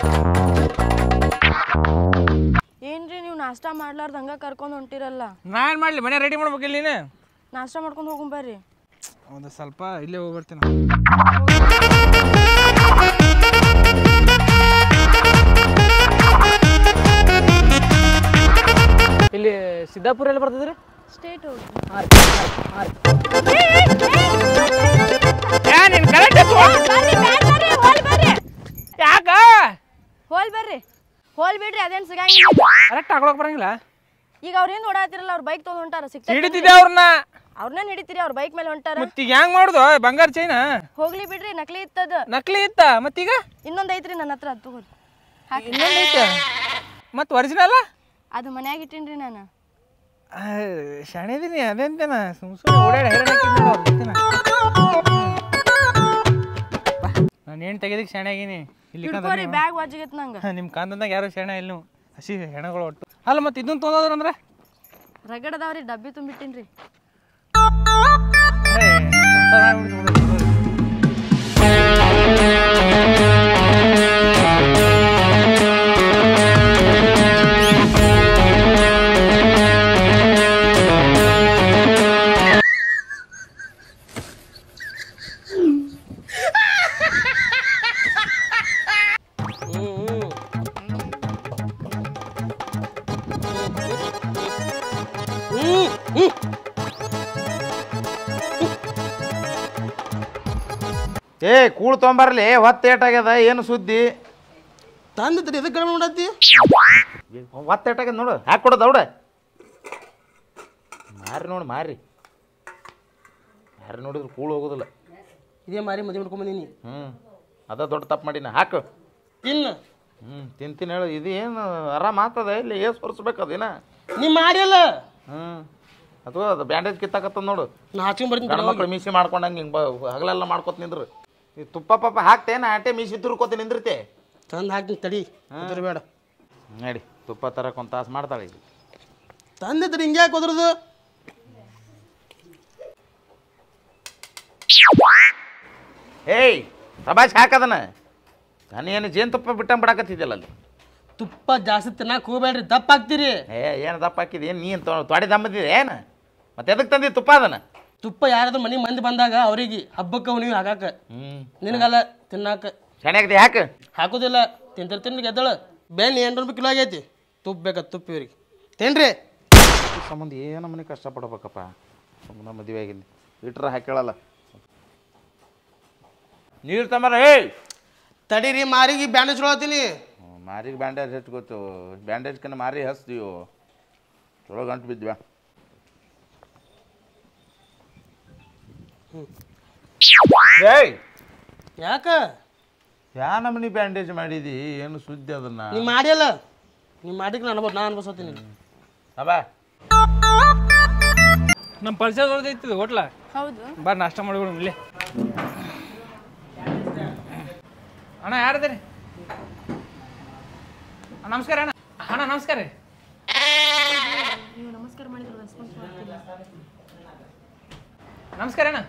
ಏನ್ರಿ ನೀವು ನಾಷ್ಟಾ ಮಾಡ್ಲಾರ್ದ ಹಂಗ ಕರ್ಕೊಂಡು ಹೊಂಟಿರಲ್ಲ ನಾ ಏನು ಮಾಡಲಿ ಮನೆ ರೆಡಿ ಮಾಡ್ಬೇಕಿಲ್ಲ ನೀನು ನಾಷ್ಟಾ ಮಾಡ್ಕೊಂಡು ಹೋಗುಂ ಬರ್ರಿ ಒಂದು ಸ್ವಲ್ಪ ಇಲ್ಲೇ ಹೋಗಿ ಬರ್ತೀನಿ ಇಲ್ಲಿ ಸಿದ್ದಾಪುರ ಎಲ್ಲಿ ಬರ್ತದ್ರಿ ಸ್ಟೇಟ್ ಹೋಗಿ ಯಾಕ ಹೋಲ್ ಬರ್ರಿ ಹೋಲ್ ಬಿಡ್ರಿ ಅದೇನ್ ಸಿಗಂಗಿಲ್ಲ ಕರೆಕ್ಟ್ ಹಾಕೊಳಕ್ ಬರಂಗಿಲ್ಲ ಈಗ ಅವ್ರೇನ್ ಓಡಾತಿರಲ್ಲ ಅವ್ರ ಬೈಕ್ ತೊಗೊಂಡ್ ಹೊಂಟಾರ ಸಿಗ್ತಾ ಹಿಡಿತಿದ್ದೆ ಅವ್ರನ್ನ ಅವ್ರನ್ನ ಹಿಡಿತೀರಿ ಅವ್ರ ಬೈಕ್ ಮೇಲೆ ಹೊಂಟಾರ ಮತ್ತೀಗ ಹೆಂಗ್ ಮಾಡುದು ಬಂಗಾರ ಚೈನ ಹೋಗ್ಲಿ ಬಿಡ್ರಿ ನಕಲಿ ಇತ್ತದ ನಕಲಿ ಇತ್ತ ಮತ್ತೀಗ ಇನ್ನೊಂದ್ ಐತ್ರಿ ನನ್ನ ಹತ್ರ ಅದ್ ತಗೋರಿ ಹಾಕಿ ಇನ್ನೊಂದು ಐತೆ ಮತ್ತೆ ಒರಿಜಿನಲ್ ಅದು ಮನ್ಯಾಗ ಇಟ್ಟಿನ್ರಿ ನಾನು ಶಾಣೆದೀನಿ ಅದೇಂತೇನ ಸುಮ್ ಸುಮ್ಮನೆ ಓಡಾಡಿ ಹೈರಾಣ ನಾನು ಏನು ತೆಗೆದಕ್ಕೆ ಶಾಣೆ ಆಗೀನಿ ಇಲ್ಲಿ ಹಿಡ್ಕೋರಿ ಬ್ಯಾಗ್ ವಾಜಿಗತ್ ನಂಗ ನಿಮ್ಮ ಕಾಂತಂದಾಗ ಯಾರು ಶಾಣೆ ಇಲ್ಲ ನೀವು ಹಸಿ ಹೆಣಗಳು ಒಟ್ಟು ಅಲ್ಲ ಮತ್ತೆ ಇದನ್ನ ತೊಗೊಂಡ್ರಂದ್ರೆ ರಗಡ್ ಅದಾವ್ರಿ ಡಬ್ಬಿ ತುಂಬಿಟ್ಟಿನ್ರಿ ಏ ಕೂಳ್ ತೊಂಬರ್ಲಿ ಹೊತ್ತು ಏಟಾಗ್ಯದ ಏನು ಸುದ್ದಿ ತಂದಿದ್ರಿ ಎದಕ್ಕೆ ಕಡಿಮೆ ಮಾಡತ್ತಿ ಹೊತ್ತು ಏಟಾಗ್ಯದ ನೋಡು ಹಾಕಿ ಕೊಡು ದೌಡ ಮಾರಿ ನೋಡು ಮಾರಿ ಮಾರಿ ನೋಡಿದ್ರೆ ಕೂಳು ಹೋಗೋದಿಲ್ಲ ಇದೇ ಮಾರಿ ಮದುವೆ ಮಾಡ್ಕೊಂಬಂದಿನಿ ಹ್ಞೂ ಅದ ದೊಡ್ಡ ತಪ್ಪು ಮಾಡಿನ ಹಾಕು ತಿನ್ನ ಹ್ಞೂ ತಿಂತೀನಿ ಹೇಳು ಇದು ಏನು ಆರಾಮ ಆಗ್ತದ ಇಲ್ಲಿ ಏಸು ಹೊರಿಸ್ಬೇಕು ಅದೇನ ನೀ ಮಾಡಿಯಲ್ಲ ಹ್ಞೂ ಅಥವಾ ಅದು ಬ್ಯಾಂಡೇಜ್ ಕಿತ್ತಾಕತ್ತದ ನೋಡು ನಾ ಹಚ್ಕೊಂಡ್ ಬರ್ತೀನಿ ಗಂಡ ಮಕ್ಳು ಮೀಸಿ ಮಾಡ್ಕೊಂಡಂಗೆ ಹಿಂಗೆ ಹಗಲೆಲ್ಲ ಮಾಡ್ಕೊತ ನಿಂದ್ರು ಈ ತುಪ್ಪ ಪಪ್ಪ ಹಾಕ್ತೇನ ಆಟೆ ಮೀಸಿ ತುರ್ಕೋತ ನಿಂದಿರ್ತೆ ತಂದು ಹಾಕ್ತೀನಿ ತಡಿ ಅದ್ರ ಬೇಡ ನಡಿ ತುಪ್ಪ ತರಕ್ಕೆ ಒಂದು ತಾಸು ಮಾಡ್ತಾಳೆ ಈಗ ತಂದಿದ್ರಿ ಹಿಂಗೆ ಯಾಕೆ ಹೋದ್ರದು ಏಯ್ ಸಬಾಷ್ ಹಾಕದನ ನಾನು ಏನು ಜೇನುತುಪ್ಪ ಬಿಟ್ಟಂಗೆ ಬಿಡಾಕತ್ತಿದ್ಯಲ್ಲ ಅಲ್ಲಿ ತುಪ್ಪ ಜಾಸ್ತಿ ತಿನ್ನಕ್ಕೆ ಹೋಗ್ಬೇಡ್ರಿ ದಪ್ಪ ಹಾಕ್ತೀರಿ ಏ ಏನು ದಪ್ಪ ಹಾಕಿದೆ ಏನು ನೀನು ತೊಡೆ ದಮ್ಮದಿದೆ ಏನು ಮತ್ತೆ ಎದಕ್ಕೆ ತಂದಿ ತುಪ್ಪ ಅದನ್ನ ತುಪ್ಪ ಯಾರಾದ್ರೂ ಮನೆ ಮಂದಿ ಬಂದಾಗ ಅವ್ರಿಗೆ ಹಬ್ಬಕ್ಕೆ ನೀವು ಹಾಕಾಕ ಹ್ಞೂ ನಿನಗಲ್ಲ ತಿನ್ನಾಕ ಚೆನ್ನಾಗಿದೆ ಹಾಕು ಹಾಕೋದಿಲ್ಲ ತಿಂತಿರ್ ತಿನ್ನ ಗೆದ್ದಳ ಬೆಣ್ಣೆ ಎಂಟು ರೂಪಾಯಿ ಕಿಲೋ ಆಗೈತಿ ತುಪ್ಪ ಬೇಕಾ ತುಪ್ಪ ಇವ್ರಿಗೆ ತಿನ್ರಿ ಈ ಸಂಬಂಧ ಏನು ಮನೆ ಕಷ್ಟಪಡ್ಬೇಕಪ್ಪ ಸುಮ್ಮನೆ ಮದುವೆ ಆಗಿಲ್ಲ ಇಟ್ರೆ ಹಾಕೇಳಲ್ಲ ನೀರು ತಂಬರ ಏಯ್ ತಡೀರಿ ಮಾರಿಗೆ ಬ್ಯಾಂಡೇಜ್ ಹೊಳತೀನಿ ಮಾರಿಗೆ ಬ್ಯಾಂಡೇಜ್ ಹೆಚ್ಚು ಗೊತ್ತು ಬ್ಯಾಂಡೇಜ್ಕಿನ್ನ ಮಾರಿ ಹಚ್ತೀವಿ ಚಲೋ ಗಂಟು ಬಿದ್ವಾ ಏಯ್ ಯಾಕ ಯಾ ನಮನಿ ಬ್ಯಾಂಡೇಜ್ ಮಾಡಿದಿ ಏನು ಸುದ್ದಿ ಅದನ್ನ ನೀ ಮಾಡಿಯಲ್ಲ ನೀ ಮಾಡಿಕ್ ನಾನು ಅನ್ಬೋದು ನಾನು ಅನ್ಬಸತ್ತೀನಿ ಅಬ್ಬಾ ನಮ್ಮ ಪರಿಚಯದೊಳಗೆ ಐತಿದು ಹೋಟ್ಲ ಹೌದು ಬಾ ನಾಷ್ಟ ಮಾಡಿಬಿಡು ಇಲ್ಲೇ ಅಣ್ಣ ಯಾರದಿರಿ ನಮಸ್ಕಾರ ಅಣ್ಣ ಅಣ್ಣ ನಮಸ್ಕಾರ ರೀ ನೀವು ನಮಸ್ಕಾರ ಮಾಡಿದ್ರೆ ರೆಸ್ಪಾನ್ಸ್ ಮಾಡ್ತಿಲ್ಲ ನಮಸ್ಕಾರ ಅಣ್ಣ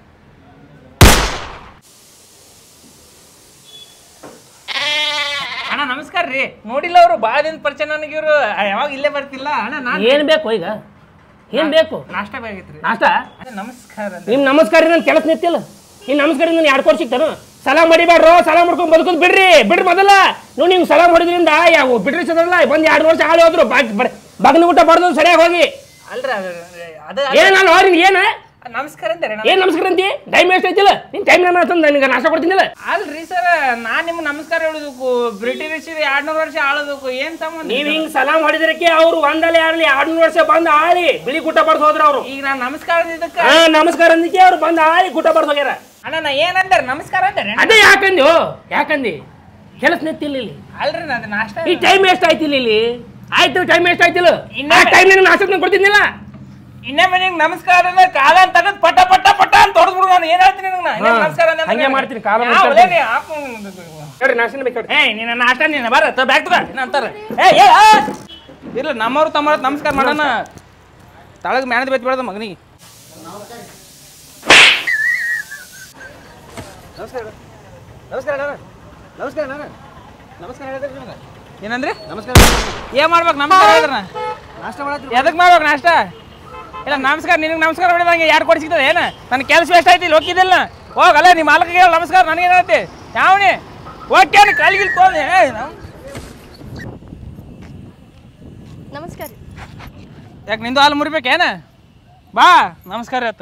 ಅಣ್ಣ ನಮಸ್ಕಾರ ರೀ ನೋಡಿಲ್ಲ ಅವರು ಭಾಳ ದಿನ ಪರಿಚಯ ನನಗೆ ಇವರು ಯಾವಾಗ ಇಲ್ಲೇ ಬರ್ತಿಲ್ಲ ಅಣ್ಣ ನಾನು ಏನ್ ಬೇಕು ಈಗ ಏನ್ ಬೇಕು ನಾಷ್ಟ ಬೇಕಾಗಿತ್ತು ನಾಷ್ಟ ರೀ ನಮಸ್ಕಾರ ಅಂತ ನಿಮ್ ನಮಸ್ಕಾರ ನನ್ನ ಕೆಲಸ ನಿಂತಿಲ್ಲ ಈ ನಮಸ್ಕಾರ ನಾನು ಎರಡು ಕೊಡ್ ಸಿಗ್ತಾನು ಸಲಾಮ್ ಮಾಡಿಬೇಡ್ರೋ ಸಲಾಮ್ ಮಾಡ್ಕೊಂಡು ಬದುಕೋದು ಬಿಡ್ರಿ ಬಿಡ್ರಿ ಮೊದಲ ನೋಡಿ ನೀವು ಸಲಾಮ್ ಹೊಡಿದ್ರಿಂದ ಯಾವ ಬಿಡ್ರಿ ಸದಲ್ಲ ಬಂದ್ ಎರಡು ವರ್ಷ ಹಾಳು ಹೋದ್ರು ಬಗನ ಊಟ ಬಡ್ದು ಸರಿಯಾಗಿ ಹೋಗಿ ಅಲ್ರಿ ಅದು ಏನಲ್ಲ ನಿನ್ಗೆ ಏನ ನಮಸ್ಕಾರ ಅಂತಾರೆ ಏನ್ ನಮಸ್ಕಾರ ಅಂತಿ ಟೈಮ್ ವೇಸ್ಟ್ ಐತಿಲ್ಲ ನಿನ್ ಟೈಮ್ ನಾನು ಅಂತಂದು ನನಗೆ ನಾಷ್ಟ ಕೊಡ್ತೀನಿಲ್ಲ ಅಲ್ರಿ ಸರ್ ನಾನ್ ನಿಮ್ಗೆ ನಮಸ್ಕಾರ ಹೇಳೋದಕ್ಕೂ ಬ್ರಿಟಿಷರು ಎರಡ್ನೂರು ವರ್ಷ ಆಳೋದಕ್ಕೂ ಏನ್ ಸಂಬಂಧ ನೀವ್ ಹಿಂಗ್ ಸಲಾಮ್ ಹೊಡಿದ್ರಕ್ಕೆ ಅವ್ರು ಒಂದಲ್ಲ ಯಾರಲಿ ಎರಡು ವರ್ಷ ಬಂದು ಆಳಿ ಬಿಳಿ ಗುಟ್ಟ ಬಡ್ದು ಹೋದ್ರು ಅವ್ರು ಈಗ ನಾನ್ ನಮಸ್ಕಾರ ಇದಕ್ಕ ಹಾ ನಮಸ್ಕಾರ ಅಂದಿಕ್ಕೆ ಅವ್ರು ಬಂದು ಆಳಿ ಗುಟ್ಟ ಬಡ್ದು ಹೋಗ್ಯಾರ ಅಣ್ಣ ನಾ ಏನಂದಾರ ನಮಸ್ಕಾರ ಅಂದಾರೆ ಅದೇ ಯಾಕಂದಿ ಓ ಯಾಕಂದಿ ಕೆಲಸ ನಿಂತಿಲ್ಲ ಇಲ್ಲಿ ಅಲ್ರಿ ನಾ ನಾಷ್ಟ ಈ ಟೈಮ್ ಎಷ್ಟು ಆಯ್ತಿಲ್ಲ ಇಲ್ಲಿ ಆಯ್ತು ಟೈಮ್ ಎಷ್ಟು ಆಯ್ತಿಲ್ಲ ಇನ್ನ- ಆ ಟೈಮ್ ನಾನು ನಾಷ್ಟ ಕೊಡ್ತಿದ್ದಿಲ್ಲ ಇನ್ನೇ ಮನೆಗೆ ನಮಸ್ಕಾರ ಅಂದ್ರೆ ಕಾಲ ಅಂತ ತಗದ್ ಪಟ ಪಟ ಪಟ ಅಂತ ಹೊಡೆದ್ಬಿಡು ನಾನು ಏನ್ ಹೇಳ್ತೀನಿ ನಿನಗೆ ನಾ? ಇನ್ನೇನ್ ಹಾ, ನಮಸ್ಕಾರ ಅಂದ್ರೆ ಹಂಗೆ ಏನು? ಮಾಡ್ತೀನಿ, ಕಾಲ ಯಾವ ಮುಚ್ಚಾಡ್ತೀನಿ. ಒಲೆ ನೀ ಹಾಕು. ಹೇಳ್ರಿ ನಾಷ್ಟ ಬೇಕು ಹೇಳ್ರಿ. ಏಯ್ ನಿನ್ನ ನಾಷ್ಟ ನೀನು ಬರ ತ ಬ್ಯಾಗ್ ತಗ ನೀನು ಅಂತಾರ ಏ ಏ ಆ! ಇಲ್ಲ ನಮ್ಮವ್ರು ತಮ್ಮವ್ರು ನಮಸ್ಕಾರ ಮಾಡೋಣ ತಳಗ ಮ್ಯಾಣದ ಬೆತ್ ಬೇಡ ಮಗನಿಗೆ ನಮಸ್ಕಾರ ನಮಸ್ಕಾರ ಅಣ್ಣ. ನಮಸ್ಕಾರ ಅಣ್ಣ. ನಮಸ್ಕಾರ ಹೇಳಿದ್ರಿ ನಿಮ್ಗೆ ಏನಂದ್ರಿ ನಮಸ್ಕಾರ ಏನ್ ಮಾಡ್ಬೇಕು ನಮಸ್ಕಾರ ಹೇಳಿದ್ರ ನಾಷ್ಟ ಮಾಡತ್ರಿ ಎದಕ್ ಮಾಡ್ಬೇಕು ನಾಷ್ಟ ಇಲ್ಲ ನಮಸ್ಕಾರ ನಿನಗೆ ನಮಸ್ಕಾರ ಹೊಡಿದಂಗೆ ಯಾರು ಕೊಡಿ ಸಿಗ್ತದೆ ಏನು ನನ್ನ ಕೆಲಸ ವೇಸ್ಟ್ ಆಯ್ತು ಇಲ್ಲಿ ಹೋಗಿದ್ದಿಲ್ಲ ಹೋಗಲ್ಲ ನಿಮ್ಮ ಮಾಲಕಿಗೆ ಹೇಳು ನಮಸ್ಕಾರ ನನಗೇನು ಹೇಳ್ತಿ ಯಾವನಿ ಓಕೆ ಕಾಲಿಗಿಲ್ ತೊಗೊಂಡು ನಮಸ್ಕಾರ ಯಾಕೆ ನಿಂದು ಹಾಲು ಮುರಿಬೇಕೇನ ಬಾ ನಮಸ್ಕಾರ ಆತ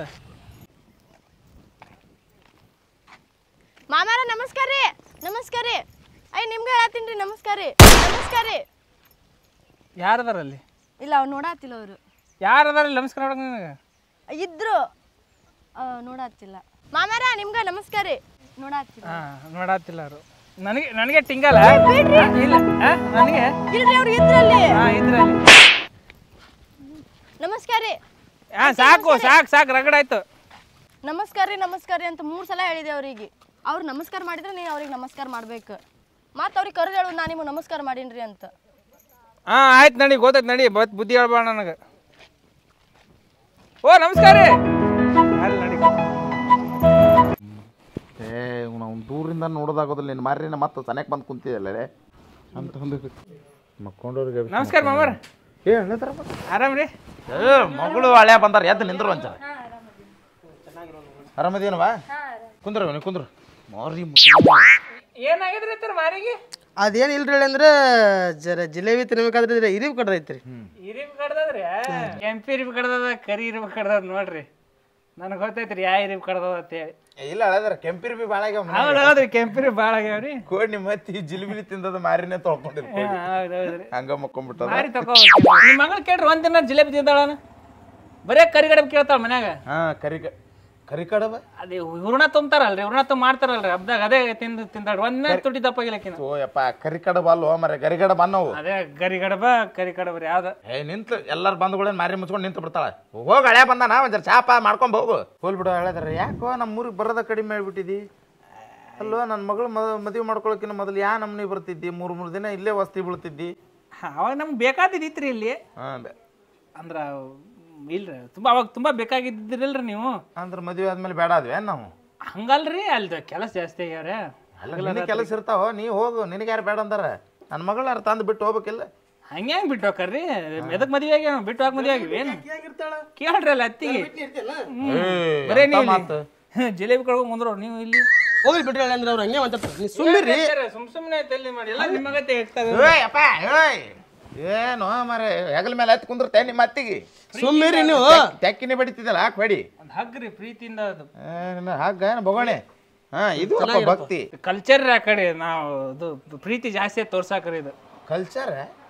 ಮಾಮಾರ ನಮಸ್ಕಾರ ರೀ ನಮಸ್ಕಾರ ರೀ ಐ ನಿಮ್ಗೆ ಹೇಳತ್ತೀನಿ ರೀ ನಮಸ್ಕಾರ ರೀ ನಮಸ್ಕಾರ ರೀ ಯಾರದಾರ ಅಲ್ಲಿ ಇಲ್ಲ ಅವ್ರು ನೋಡಾತಿಲ್ಲ ಅವರು ಯಾರದಾರ ಇಲ್ಲಿ ನಮಸ್ಕಾರ ಮಾಡಕ್ ನಿನಗೆ ಇದ್ರು ಆ, ನೋಡಾತಿಲ್ಲ ಮಾಮಾರ ನಿಮ್ಗೆ ನಮಸ್ಕಾರ ರೀ ನೋಡಾತಿಲ್ಲ ಹಾಂ ನೋಡತ್ತಿಲ್ಲ ಅವರು ನನಗೆ ನನಗೆ ಟಿಂಗಲ್ಲ ಇಲ್ಲ ಆ, ನನಗೆ ಇಲ್ರಿ ಅವ್ರು ಇದ್ರಲ್ಲಿ ಹಾಂ ಇದ್ರಲ್ಲಿ ನಮಸ್ಕಾರ ರೀ ಹಾಂ ಸಾಕು ಸಾಕು ಸಾಕು ರಗಡಾಯ್ತು ನಮಸ್ಕಾರ ರೀ ನಮಸ್ಕಾರ ರೀ ಅಂತ ಮೂರು ಸಲ ಹೇಳಿದೆ ಅವ್ರಿಗೆ ಅವ್ರು ನಮಸ್ಕಾರ ಮಾಡಿದ್ರೆ ನೀನು ಅವ್ರಿಗೆ ನಮಸ್ಕಾರ ಮಾಡ್ಬೇಕು ಮತ್ತೆ ಅವ್ರಿಗೆ ಕರೆದು ಹೇಳು ನಾನು ನಿಮಗೆ ನಮಸ್ಕಾರ ಮಾಡೀನಿ ಅಂತ ಹಾಂ ಆಯ್ತು ನಡಿ ಗೊತ್ತಾಯ್ತು ನಡಿ ಬತ್ ಬುದ್ಧಿ ಹೇಳ್ಬೇಡ ನನಗೆ ಓ ನಮಸ್ಕಾರ ರೀ ಅಲ್ಲಿ ನಡಿ ಏ ನಾವು ದೂರಿಂದ ನೋಡೋದಾಗೋದಿಲ್ಲ ನಿನ್ನ ಮಾರಿನ ಮತ್ತೆ ಸನೇಕ್ ಬಂದು ಕುಂತಿದ್ದಲ್ಲ ಅಂತ ಒಂದು ಮಕ್ಕೊಂಡವ್ರಿಗೆ ನಮಸ್ಕಾರ ಮಾಮರ ಏ ಹೇಳತ್ತಾರ ಆರಾಮ್ ರೀ ಏ ಮಗಳು ಹಳ್ಯಾ ಬಂದಾರ ಎದ್ದು ನಿಂದ್ರು ಒಂಚ ಆರಾಮದೇನವಾ ಕುಂದ್ರ ನೀವು ಕುಂದ್ರು ಮಾರಿ ಏನಾಗಿದ್ರಿ ಸರ್ ಮಾರಿಗೆ ಅದೇನು ಇಲ್ರಿ ಹೇಳಿ ಅಂದ್ರೆ ಜರ ಜಿಲೇಬಿ ತಿನ್ಬೇಕಾದ್ರೆ ಇರಿವು ಕಡ್ದೈತ್ರಿ ಇರಿಬ್ ಕಡ್ದದ್ರಿ ಕೆಂಪಿ ಇರಿಬ್ ಕಡ್ದದ ಕರಿ ಇರಿಬ್ ಕಡ್ದದ ನೋಡ್ರಿ ನನಗೆ ಗೊತ್ತೈತ್ರಿ ಯಾ ಇರಿಬ್ ಕಡ್ದದ ಅಂತೇಳಿ ಇಲ್ಲ ಹಳದ್ರ ಕೆಂಪಿರ್ ಬಿ ಭಾಳ ಆಗ್ಯಾವ ಹೌದು ಹೌದ್ರಿ ಕೆಂಪಿರಿ ಭಾಳ ಆಗ್ಯಾವ್ರಿ ಕೋಡಿ ಮತ್ತೆ ಜಿಲಿಬಿಲಿ ತಿಂದದ ಮಾರಿನೇ ತೊಳ್ಕೊಂಡಿರ್ ಹೌದು ಹೌದ್ರಿ ಹಂಗ ಮಕ್ಕೊಂಡ್ಬಿಟ್ಟದ ಮಾರಿ ತಗೋ ನಿಮ್ಮ ಮಗಳು ಕೇಳ್ರಿ ಒಂದ್ ದಿನ ಜಿಲೇಬಿ ತಿಂದಾಳನ ಬರೇ ಕರಿಗಡಬ್ ಕೇಳ್ತಾಳ ಮನ್ಯಾಗ ಹಾ ಕರಿ ಕರಿ ಕಡಬ ಅದೇ ಹೂರ್ಣ ತುಂಬ್ತಾರಲ್ರಿ ಹೂರ್ಣ ತುಂಬ ಮಾಡ್ತಾರಲ್ರಿ ಹಬ್ದಾಗ ಅದೇ ತಿಂದು ತಿಂದಾಳ ಒಂದಿನ ತುಟಿ ದಪ್ಪಾಗಿಲ್ಲಕಿನ ಓ ಯಪ್ಪ ಕರಿ ಕಡಬ ಅಲ್ವೋ ಮರೆ ಗರಿ ಕಡಬ ಅನ್ನವು ಅದೇ ಗರಿ ಗಡಬ ಕರಿ ಕಡಬ ರೀ ಯಾವ್ದ ಏ ನಿಂತು ಎಲ್ಲಾರ ಬಂಧುಗಳೇನು ಮಾರಿ ಮುಚ್ಕೊಂಡು ನಿಂತು ಬಿಡ್ತಾಳೆ ಹೋಗಿ ಹಳೆ ಬಂದಾನ ಒಂದ್ ಜರ ಚಾಪ ಮಾಡ್ಕೊಂಡ್ ಹೋಗು ಹೋಲ್ ಬಿಡು ಹೇಳಿದ್ರೆ ಯಾಕೋ ನಮ್ಮ ಊರಿಗೆ ಬರೋದ ಕಡಿಮೆ ಮಾಡ್ಬಿಟ್ಟಿದಿ ಅಲ್ವೋ ನನ್ನ ಮಗಳು ಮದುವೆ ಮಾಡ್ಕೊಳಕಿನ ಮೊದಲು ಯಾ ನಮ್ನಿ ಬರ್ತಿದ್ದಿ ಮೂರು ಮೂರು ದಿನ ಇಲ್ಲೇ ವಸ್ತಿ ಬೀಳ್ತಿದ್ದಿ ಅವಾಗ ನಮ್ಗೆ ಬೇಕಾದಿದ್ದಿತ್ರಿ ಇಲ್ಲಿ ಹಾಂ ಅಂದ್ರ ಇಲ್ರಿ ತುಂಬಾ ಅವಾಗ ತುಂಬಾ ಬೇಕಾಗಿದ್ದಿರಲ್ರಿ ನೀವು ಅಂದ್ರೆ ಮದುವೆ ಆದ್ಮೇಲೆ ಬೇಡ ಅದ್ವಿ ನಾವು ಹಂಗಲ್ರಿ ಅಲ್ಲಿ ಕೆಲಸ ಜಾಸ್ತಿ ಆಗ್ಯಾವ್ರೆ ಅಲ್ಲ ಕೆಲಸ ಇರ್ತಾವ ನೀ ಹೋಗು ನಿನಗೆ ಯಾರು ಬೇಡ ಅಂದಾರ ನನ್ನ ಮಗಳಾರ ತಂದು ಬಿಟ್ಟು ಹೋಗ್ಬೇಕಿಲ್ಲ ಹಂಗೆ ಬಿಟ್ಟು ಹೋಗ್ರಿ ಎದಕ್ ಮದ್ವೆ ಆಗ್ಯಾವ ಬಿಟ್ಟು ಹೋಗಿ ಮದ್ವೆ ಆಗಿವಿ ಏನು ಕೇಳ್ರಿ ಅಲ್ಲ ಅತ್ತಿಗೆ ಹ್ಮ್. ಬರೇ ನೀವು ಇಲ್ಲಿ. ಮಾತು. ಜಿಲೇಬಿ ಕಳ್ಕೊಂಡ್ ಬಂದ್ರು ನೀವು ಇಲ್ಲಿ ಹೋಗ್ಲಿ ಬಿಡ್ರಿ ಹೇಳಿ ಅಂದ್ರೆ ಅವ್ರು ಹಂಗೆ ಮಾತಾಡ್ತಾರೆ ನೀವು ಸುಮ್ಮಿರಿ ಸುಮ್ ಸುಮ್ಮನೆ ತಲ್ಲಿ ಮಾಡಿ ಎಲ್ಲ ನಿಮಗತ್ತೆ ಹೇಳ್ತಾರೆ ಏಯ್ ಅಪ್ಪ ಏಯ್ ಏನು ಮರೆ ಹೆಗಲ ಮೇಲೆ ಹತ್ತಿ ಕುಂದಿರ್ತೆ ನಿಮ್ಮ ಅತ್ತಿಗೆ ಸುಮ್ಮಿರಿ ನೀವು ತೆಕ್ಕಿನೇ ಬಡಿತಿದ್ದಲ್ಲ ಹಾಕ್ ಬೇಡಿ ಒಂದು ಹಗ್ರಿ ಪ್ರೀತಿಯಿಂದ ಅದು ಹಾಗ ಬಗೋಣೆ ಹಾ ಇದು ಅಪ್ಪ ಭಕ್ತಿ ಕಲ್ಚರ್ ಆ ಕಡೆ ನಾವು ಅದು ಪ್ರೀತಿ ಜಾಸ್ತಿ ತೋರ್ಸಾಕ್ರಿ ಇದು ಕಲ್ಚರ್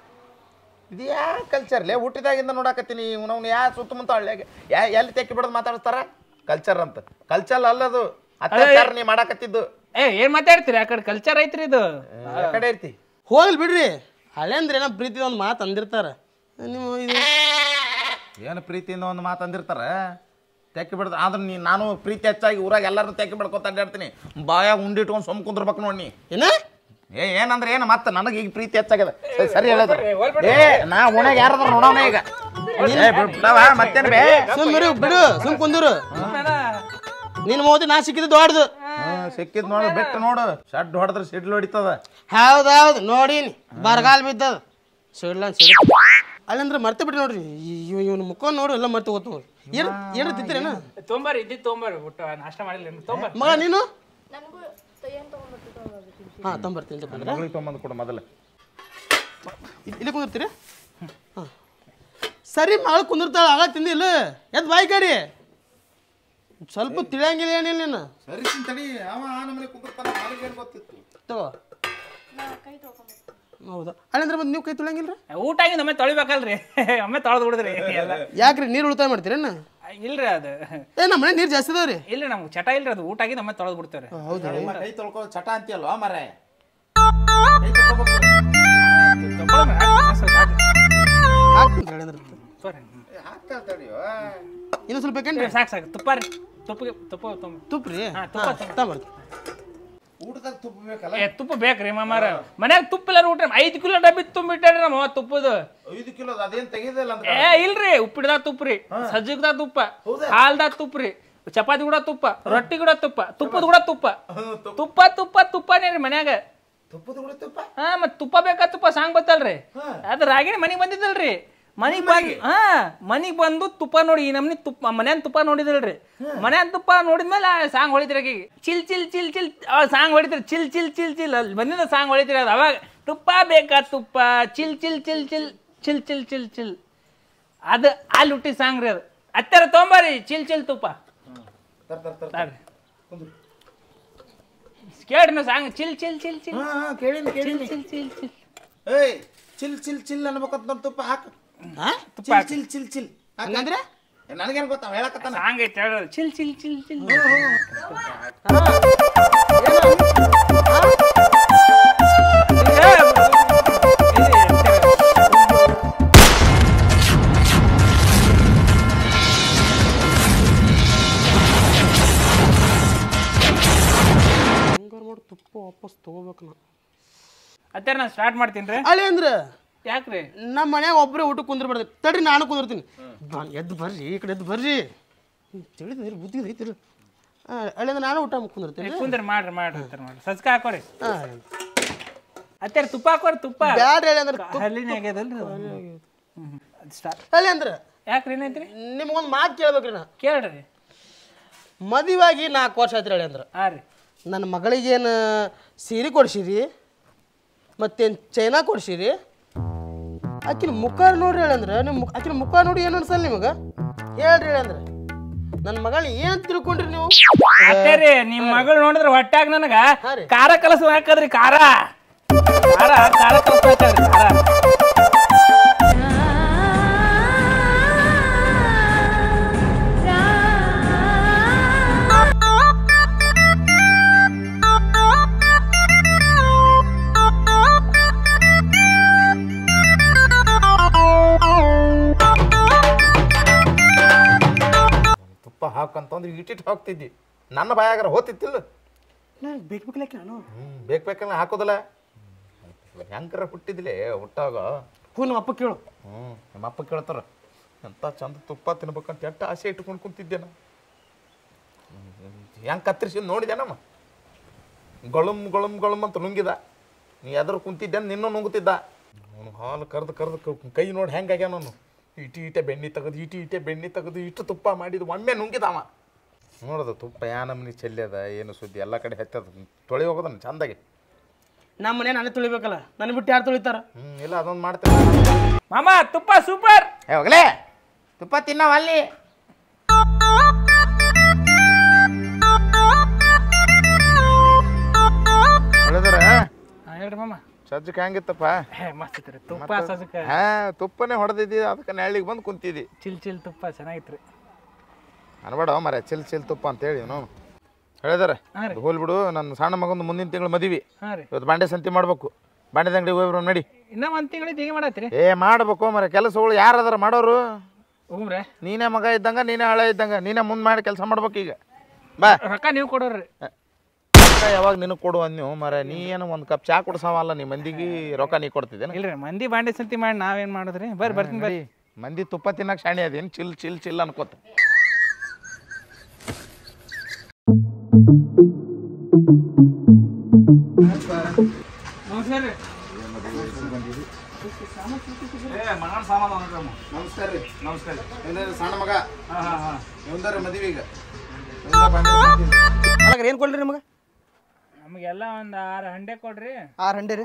ಇದು ಯಾ ಕಲ್ಚರ್ ಲೇ ಹುಟ್ಟಿದಾಗಿಂದ ನೋಡಾಕತ್ತೀನಿ ನಾವು ಯಾ ಸುತ್ತಮುತ್ತ ಹಳ್ಳಿಯಾಗ ಯಾ ಎಲ್ಲಿ ತೆಕ್ಕಿ ಬಿಡೋದು ಮಾತಾಡಿಸ್ತಾರ ಕಲ್ಚರ್ ಅಂತ ಕಲ್ಚರ್ ಅಲ್ಲದು ಅತ್ಯಾಚಾರ ನೀ ಮಾಡಾಕತ್ತಿದ್ದು ಏ ಏನ್ ಮಾತಾಡ್ತೀರಿ ಆ ಕಡೆ ಕಲ್ಚರ್ ಐತ್ರಿ ಇದು ಆ ಕಡೆ ಇರ್ತಿ ಹೋಗ್ಲಿ ಬಿಡ್ರಿ ಹಳೆ ಅಂದ್ರೆ ಏನೋ ಪ್ರೀತಿ ಒಂದು ಮಾತು ಅಂದಿರ್ತಾರ ನೀವು ಇದು ಏನು ಪ್ರೀತಿಯಿಂದ ಒಂದು ಮಾತು ಅಂದಿರ್ತಾರ ತೆಕ್ಕಿ ಬಿಡ್ದ ಆದ್ರೆ ನೀ ನಾನು ಪ್ರೀತಿ ಹೆಚ್ಚಾಗಿ ಊರಾಗ ಎಲ್ಲರೂ ತೆಕ್ಕಿ ಬಿಡ್ಕೊತ ಅಡ್ಡಾಡ್ತೀನಿ ಬಾಯಾಗ ಉಂಡಿಟ್ಕೊಂಡು ಸೊಮ್ ಕುಂದ್ರಬೇಕು ನೋಡಿ ನೀ ಏನ ಏ ಏನಂದ್ರೆ ಏನು ಮತ್ತೆ ನನಗೆ ಈಗ ಪ್ರೀತಿ ಹೆಚ್ಚಾಗ್ಯದ ಸರಿ, ಸರಿ ಹೇಳಿದ್ರು ಏ ನಾ ಓಣ್ಯಾಗ ಯಾರಾದ್ರೂ ನೋಡೋಣ ಈಗ ಏ ಬಿಡ್ತಾವ ಮತ್ತೇನ್ ಬೇ ಸುಮ್ಮಿರು ಬಿಡು ಸುಮ್ ಕುಂದಿರು ನಿನ್ನ ಮೋದಿ ನಾ ಸಿಕ್ಕಿದ್ದು ದೊಡ್ಡದು ಹ್ಮ್, ಸಿಕ್ಕಿದ್ ನೋಡು ಬೆಟ್ಟು ನೋಡು ಶಡ್ ಹೊಡೆದ್ರೆ ಸಿಡ್ಲು ಹೊಡಿತದ ಹೌದೌದು ನೋಡೀನಿ ಬರಗಾಲ ಬಿದ್ದದ ಸಿಡ್ಲ ಸಿಡ್ ಅಲ್ಲಂದ್ರೆ ಮರ್ತೆ ಬಿಟ್ಟು ನೋಡ್ರಿ ಇವ್ ಇವನ ಮುಖ ನೋಡು ಎಲ್ಲ ಮರ್ತೆ ಹೋಗ್ತು ನೋಡ್ರಿ ಏನು ಏನು ತಿಂತೀರೇನ ತೊಂಬರ್ ಇದ್ದಿದ್ದು ತೊಂಬರ್ ಊಟ ನಾಷ್ಟ ಮಾಡಿಲ್ಲ ತೊಂಬರ್ ಮಗ ನೀನು ನನಗೂ ಏನು ತೊಗೊಂಡ್ಬರ್ತೀನಿ ಹಾಂ ತೊಂಬರ್ತೀನಿ ತೊಂಬರ್ತೀನಿ ಮಗಳಿಗೆ ತೊಗೊಂಬಂದು ಕೊಡು ಮೊದಲು ಇಲ್ಲಿ- ಇಲ್ಲಿ ಕುಂದಿರ್ತೀರಿ ಹಾಂ ಸರಿ ಮಗಳು ಕುಂದಿರ್ತಾಳ ಆಗ ತಿಂದಿಲ್ಲ ಎದ್ ಬಾಯಿ ಕಡಿ ಸ್ವಲ್ಪ ತಿಳಿಯಂಗಿಲ್ಲ ಏನಿಲ್ಲ ನೀನು ಸರಿ ತಡಿ ಅವ ಆ ನಮ್ಮನೆ ಕುಂದಿರ್ತಾನ ನನಗೆ ಏನು ಗೊತ್ತಿತ್ತು ತಗೋ ಹೌದಾ ಅಲ್ಲಂದ್ರೆ ಮತ್ತೆ ನೀವು ಕೈ ತೊಳೆಯಂಗಿಲ್ಲ ಊಟ ಆಗಿಂದ ಒಮ್ಮೆ ತೊಳಿಬೇಕಲ್ರಿ ಒಮ್ಮೆ ತೊಳೆದು ಬಿಡಿದ್ರಿ ಎಲ್ಲ ಯಾಕ್ರಿ ನೀರು ಉಳಿತಾಯ ಮಾಡ್ತೀರೇನ ಇಲ್ರಿ ಅದು ಏ ನಮ್ಮ ಮನೆ ನೀರು ಜಾಸ್ತಿ ಅದಾವ್ರಿ ಇಲ್ರಿ ನಮ್ಗೆ ಚಟ ಇಲ್ರಿ ಅದು ಊಟ ಆಗಿಂದ ಒಮ್ಮೆ ತೊಳೆದು ಬಿಡ್ತೇವ್ರಿ ಹೌದಾ ಕೈ ತೊಳ್ಕೊ ಚಟ ಅಂತೀಯಲ್ವ ಮರೆ ಹಾಕ್ತೀನಿ ಹೇಳಿ ಅಂದ್ರೆ ಸಾರಿ ಇನ್ನೊಂದು ಸ್ವಲ್ಪ ಬೇಕೇನ್ರಿ ಸಾಕು ಸಾಕು ತುಪ್ಪ ರೀ ತುಪ್ಪಗೆ ತುಪ್ಪ ತುಂಬ ತುಪ್ಪ ರೀ ಹಾ, ತುಪ್ಪ, ತುಪ್ಪ. ತಗೊಂಬರ್ತೀನಿ ಊಟದಾಗ ತುಪ್ಪ ಬೇಕಲ್ಲ ಏ ತುಪ್ಪ ಬೇಕ್ರಿ ಮಾಮಾರ ಮನ್ಯಾಗ ತುಪ್ಪ ಇಲ್ಲ ಊಟ ಐದು ಕಿಲೋ ಡಬ್ಬಿ ತುಂಬಿಟ್ಟಾಡ್ರಿ ನಮ್ಮ ಅವ್ವ ತುಪ್ಪದ ಐದು ಕಿಲೋ ಅದೇನು ತೆಗಿದಿಲ್ಲ ಅಂತ ಏ ಇಲ್ರಿ ಉಪ್ಪಿಡ್ದಾಗ ತುಪ್ಪ ರೀ ಸಜ್ಜಿಗದಾಗ ತುಪ್ಪ ಹಾಲ್ದಾಗ ತುಪ್ಪ ರೀ ಚಪಾತಿ ಕೂಡ ತುಪ್ಪ ರೊಟ್ಟಿ ಕೂಡ ತುಪ್ಪ ತುಪ್ಪದ ಕೂಡ ತುಪ್ಪ ತುಪ್ಪ ತುಪ್ಪ ತುಪ್ಪನೇ ರೀ ಮನ್ಯಾಗ ತುಪ್ಪದ ಕೂಡ ತುಪ್ಪ ಹಾ ಮತ್ ತುಪ್ಪ ಬೇಕಾ ತುಪ್ಪ ಸಾಂಗ್ ಬತ್ತಲ್ರಿ ಅದ ರಾಗಿಣಿ ಮನಿಗ್ ಬಂದಿದ್ದಲ್ರಿ ಮನಿಗ್ ಬಂದ್ ಹಾ ಮನಿಗ್ ಬಂದು ತುಪ್ಪ ನೋಡಿ ಈ ನಮ್ನಿ ತುಪ್ಪ ಮನ್ಯಾನ್ ತುಪ್ಪ ನೋಡಿದಲ್ರಿ ಮನ್ಯಾನ್ ತುಪ್ಪ ನೋಡಿದ್ಮೇಲೆ ಸಾಂಗ್ ಹೊಳಿತಿರ ಆಕಿಗೆ ಚಿಲ್ ಚಿಲ್ ಚಿಲ್ ಚಿಲ್ ಅವ ಸಾಂಗ್ ಹೊಡಿತಿರ ಚಿಲ್ ಚಿಲ್ ಚಿಲ್ ಚಿಲ್ ಅಲ್ಲಿ ಬಂದಿದ್ದ ಸಾಂಗ್ ಹೊಳಿತಿರ ಅದು ಅವಾಗ ತುಪ್ಪ ಬೇಕಾ ತುಪ್ಪ chill chill chill chill chill chill chill chill ಅದು ಅಲ್ಲಿ ಹುಟ್ಟಿ ಸಾಂಗ್ ರೀ ಅದು ಹತ್ತರ ತೊಂಬರಿ ಚಿಲ್ ಚಿಲ್ ತುಪ್ಪ ತರ್ ತರ್ ತರ್ ತಾಳ್ರಿ. ಕೇಳ್ರಿ ನಾವು song chill chill chill chill ಹಾ ಹಾ ಕೇಳಿನಿ ಕೇಳಿನಿ ಚಿಲ್ ಚಿಲ್ ಚಿಲ್ ಏಯ್ ಚಿಲ್ ಚಿಲ್ ಚಿಲ್ ಅನ್ಬೇಕಂತ ನೋಡ್ ತುಪ್ಪ ಹಾಕು ಹಾ ಚಿಲ್ ಚಿಲ್ ಚಿಲ್ ಚಿಲ್ ಹಂಗಂದ್ರೆ ನನಗೇನು ಗೊತ್ತಾವ ಹೇಳಕತ್ತಾನ ಸಾಂಗ್ ಐತೆ ಹೇಳೋದು ಚಿಲ್ ಚಿಲ್ ಚಿಲ್ ಚಿಲ್ ಹಂಗಾರ ಮಾಡಿ ತುಪ್ಪ ವಾಪಸ್ ತಗೋಬೇಕು ನಾ ಅತ್ತಾರ ನಾನು ಸ್ಟಾರ್ಟ್ ಮಾಡ್ತೀನಿ ರೀ ಅಳಿ ಅಂದ್ರೆ ಯಾಕ್ರಿ ನಮ್ಮ ಮನ್ಯಾಗ ಒಬ್ಬರೇ ಊಟಕ್ಕೆ ಕುಂದ್ರಬಾರ್ದು ತಡ್ರಿ ನಾನು ಕುಂದಿರ್ತೀನಿ ಬಾ ಎದ್ದು ಬರ್ರಿ ಈ ಕಡೆ ಎದ್ದು ಬರ್ರಿ ತಿಳಿದ್ರಿ ಬುದ್ಧಿ ಐತಿರಿ ಅಳಿ ಅಂದ್ರೆ ನಾನು ಊಟ ಕುಂದಿರ್ತೀನಿ ಕುಂದ್ರಿ ಮಾಡ್ರಿ ಮಾಡ್ರಿ ಅಂತಾರ ಮಾಡ್ರಿ ಸಜ್ಕ ಹಾಕೋರಿ ಹಾಂ ಅತ್ತಾರ ತುಪ್ಪ ಹಾಕೋರಿ ತುಪ್ಪ ಬ್ಯಾಡ ಹೇಳಿ ಅಂದ್ರೆ ಹಲ್ಲಿನ ಆಗ್ಯದಲ್ರಿ ಸ್ಟಾರ್ಟ್ ಹೇಳಿ ಅಂದ್ರೆ ಯಾಕ್ರಿ ಏನೈತ್ರಿ ನಿಮ್ಗೊಂದು ಮಾತು ಕೇಳ್ಬೇಕ್ರಿ ನಾ ಕೇಳ್ರಿ ಮದುವಾಗಿ ನಾಲ್ಕು ವರ್ಷ ಆಯ್ತು ಹೇಳಿ ಅಂದ್ರೆ ಹಾಂ ರೀ ನನ್ನ ಮಗಳಿಗೇನು ಸೀರೆ ಕೊಡ್ಸಿರಿ ಮತ್ತೇನು ಚೈನಾ ಕೊಡ್ಸಿರಿ ಆಕಿನ ಮುಖ ನೋಡ್ರಿ ಹೇಳಂದ್ರೆ ನಿಮ್ಮ ಮುಖ ಆಕಿನ ಮುಖ ನೋಡಿ ಏನು ಅನ್ಸಲ್ಲ ನಿಮಗೆ ಹೇಳ್ರಿ ಹೇಳಂದ್ರೆ ನನ್ನ ಮಗಳನ್ನ ಏನು ತಿಳ್ಕೊಂಡ್ರಿ ನೀವು ಅತ್ತೇರಿ ನಿಮ್ ಮಗಳು ನೋಡಿದ್ರ ಹೊಟ್ಯಾಗ ನನಗ ಹಾ ರೀ. ಖಾರ ಕಲಸ ಹಾಕದ್ರಿ ಖಾರ ಖಾರ ಖಾರ ಕಲಸ ಹಾಕದ್ರಿ ಖಾರ ತುಪ್ಪ ಹಾಕಂತಂದ್ರೆ ಇಟ್ಟಿಟ್ಟು ಹಾಕ್ತಿದ್ದಿ ನನ್ನ ಬಾಯಾಗಾರ ಹೋತಿತ್ತಿಲ್ಲ ನಾನು ಬೇಕು ಬೇಕಲ್ಲ ನಾನು ಹ್ಞೂ ಬೇಕು ಬೇಕಲ್ಲ ಹಾಕೋದಿಲ್ಲ ಹೆಂಗಾರ ಹುಟ್ಟಿದಿಲೆ ಹುಟ್ಟಾಗ ಹ್ಞೂ ನಮ್ಮ ಅಪ್ಪ ಕೇಳು ಹ್ಞೂ ನಮ್ಮ ಅಪ್ಪ ಕೇಳ್ತಾರ ಎಂಥ ಚಂದ ತುಪ್ಪ ತಿನ್ಬೇಕಂತ ಎಷ್ಟು ಆಸೆ ಇಟ್ಕೊಂಡು ಕುಂತಿದ್ದೆ ನಾ ಹೆಂಗೆ ಕತ್ತರಿಸಿ ನೋಡಿದೆ ನಮ್ಮ ಗೊಳಮ್ ಗೊಳಮ್ ಗೊಳಮ್ ಅಂತ ನುಂಗಿದ ನೀ ಎದ್ರ ಕುಂತಿದ್ದೆ ಅಂತ ನಿನ್ನೂ ನುಂಗುತ್ತಿದ್ದ ಅವನು ಹಾಲು ಕರೆದು ಕರೆದು ಕೈ ನೋಡಿ ಹೆಂಗಾಗ್ಯಾನ ಅವನು ಇಟಿ ಇಟೆ ಬೆಣ್ಣೆ ತೆಗೆದು ಇಟಿ ಇಟೆ ಬೆಣ್ಣೆ ತೆಗೆದು ಇಟ್ಟು ತುಪ್ಪ ಮಾಡಿದ್ದು ಒಮ್ಮೆ ನುಂಗಿದವ ನೋಡೋದು ತುಪ್ಪ ಯಾ ನಮ್ನಿ ಚೆಲ್ಲದ ಏನು ಸುದ್ದಿ ಎಲ್ಲ ಕಡೆ ಹೆತ್ತದ ತೊಳಿ ಹೋಗೋದನ್ನ ಚಂದಾಗಿ ನಮ್ಮ ಮನೆ ನಾನೇ ತುಳಿಬೇಕಲ್ಲ ನನ್ನ ಬಿಟ್ಟು ಯಾರು ತುಳಿತಾರ ಹ್ಞೂ ಇಲ್ಲ ಅದೊಂದು ಮಾಡ್ತೇವೆ ಮಾಮ ತುಪ್ಪ ಸೂಪರ್ ಏ ಹೋಗ್ಲೇ ತುಪ್ಪ ತಿನ್ನವ ಅಲ್ಲಿ ಹೇಳಿದ್ರ ಹೇಳ್ರಿ ಮಾಮ ಸಜ್ಜಕ್ಕೆ ಹೆಂಗಿತ್ತಪ್ಪ ಹೇ ಮಸ್ತ್ ಐತ್ರಿ ತುಪ್ಪ ಸಜ್ಕ ಹಾ ತುಪ್ಪನೇ ಹೊಡೆದಿದ್ದಿ ಅದಕ್ಕೆ ನೆಳ್ಳಿಗೆ ಬಂದು ಕುಂತಿದ್ದಿ ಚಿಲ್ ಚಿಲ್ ತುಪ್ಪ ಚೆನ್ನಾಗಿತ್ರಿ ಅನ್ಬೇಡ ಮರ ಚಿಲ್ ಚಿಲ್ ತುಪ್ಪ ಅಂತೇಳಿ ನೋಡು ಹೇಳಿದಾರೆ ಹಾಂ ರೀ. ಹೋಲ್ ಬಿಡು ನನ್ನ ಸಣ್ಣ ಮಗಂದು ಮುಂದಿನ ತಿಂಗಳು ಮದುವೆ ಹಾಂ ರೀ ಇವತ್ತು ಬಾಂಡೆ ಸಂತಿ ಮಾಡ್ಬೇಕು ಬಾಂಡೆ ಅಂಗಡಿಗೆ ಹೋಗ್ಬಿಡು ನಡಿ ಇನ್ನ ಒಂದ್ ತಿಂಗಳಿಗೆ ಹೀಗೆ ಮಾಡತ್ರಿ ಏ ಮಾಡ್ಬೇಕು ಮರ ಕೆಲಸಗಳು ಯಾರು ಅದಾರ ಮಾಡೋರು ಹೋಗ್ರೆ ನೀನೇ ಮಗ ಇದ್ದಂಗ ನೀನೇ ಹಳೆ ಇದ್ದಂಗ ನೀನೇ ಮುಂದೆ ಮಾಡಿ ಕೆಲಸ ಮಾಡ್ಬೇಕು ಈಗ ಬಾ ರೊಕ್ಕ ನೀವು ಕೊಡೋರಿ ರೊಕ್ಕ ಯಾವಾಗ ನಿನಗೆ ಕೊಡು ಅಂದ್ವು ಮರ ನೀ ಏನು ಒಂದು ಕಪ್ ಚಾ ಕುಡ್ಸವಲ್ಲ ನೀ ಮಂದಿಗೆ ರೊಕ್ಕ ನೀ ಕೊಡ್ತಿದ್ದೇನೆ ಇಲ್ರಿ ಮಂದಿ ಬಾಂಡೆ ಸಂತಿ ಮಾಡಿ ನಾವೇನ್ ಮಾಡುದ್ರಿ ಬರ್ರಿ ಬರ್ತೀನಿ ಬರ್ರಿ ಮಂದಿ ತುಪ್ಪ ತಿನ್ನಕ್ಕೆ ಶಾಣೆ ಅದೇನು ಚಿಲ್ ಚಿಲ್ ಚಿಲ್ ಅನ್ಕೋತ ನಮಸ್ಕಾರ ರೀ ನಮಸ್ಕಾರ ಸಣ್ಣ ಮಗ ಇವಂದಾರ ಮದುವೆ ಈಗ ಅಲ್ಲ ಏನು ಕೊಡ್ರಿ ನಿಮಗೆ ನಮಗೆಲ್ಲ ಒಂದ್ ಆರು ಹಂಡೆ ಕೊಡ್ರಿ ಆರು ಹಂಡೆ ರೀ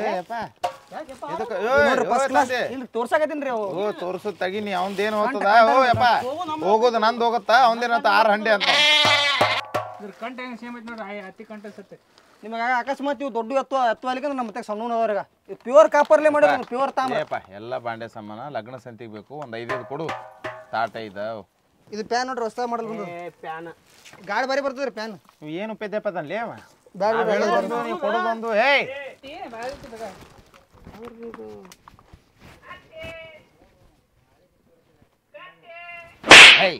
ಇಲ್ಲಿ ತೋರ್ಸಾಕತ್ತೀನಿ ರೀ ಅವು ಓ ತೋರ್ಸು ತಗಿನಿ ಅವಂದೇನು ಹೋಗ್ತದ ಓ ಯಪ್ಪ ಹೋಗೋದು ನಂದು ಹೋಗುತ್ತಾ ಅವಂದೇನಂತ ಆರು ಹಂಡೆ ಅಂತ ಇದ್ರ ಕಂಟ ಹೆಂಗ್ ಸೇಮ್ ಐತಿ ನೋಡ್ರಿ ಹತ್ತಿ ಕಂಟ ಸತ್ತೆ ನಿಮಗೆ ಅಕಸ್ಮಾತ್ ಇವು ದೊಡ್ಡ ಎತ್ತು ಎತ್ತು ಅಲ್ಲಿಕಂದ್ರೆ ನಮ್ಮ ಮತ್ತೆ ಸಣ್ಣ ಅದ್ರಾಗ ಪ್ಯೂರ್ ಕಾಪರ್ಲೆ ಮಾಡಿದ್ರು ಪ್ಯೂರ್ ತಾಮ್ರ ಏಪ್ಪ ಎಲ್ಲ ಬಾಂಡೆ ಸಾಮಾನ ಲಗ್ನ ಸಂತಿಗೆ ಬೇಕು ಒಂದು ಐದೈದು ಕೊಡು ತಾಟ ಇದಾವ್ ಇದು ಪ್ಯಾನ್ ನೋಡ್ರಿ ಹೊಸ ಮಾಡಲ್ ಬಂದು ಪ್ಯಾನ್ ಗಾಡಿ ಬಾರಿ ಬರ್ತದ್ರಿ ಪ್ಯಾನ್ ಏನು ಉಪೇದಪ್ಪ ತನ್ಲಿ ಅವ ಬ್ಯಾಡ ನಾವ್ ಹೇಳೋದೊಂದು, ನೀವ್ ಕೊಡೋದೊಂದು ಹೇಯ್ ಹೇಯ್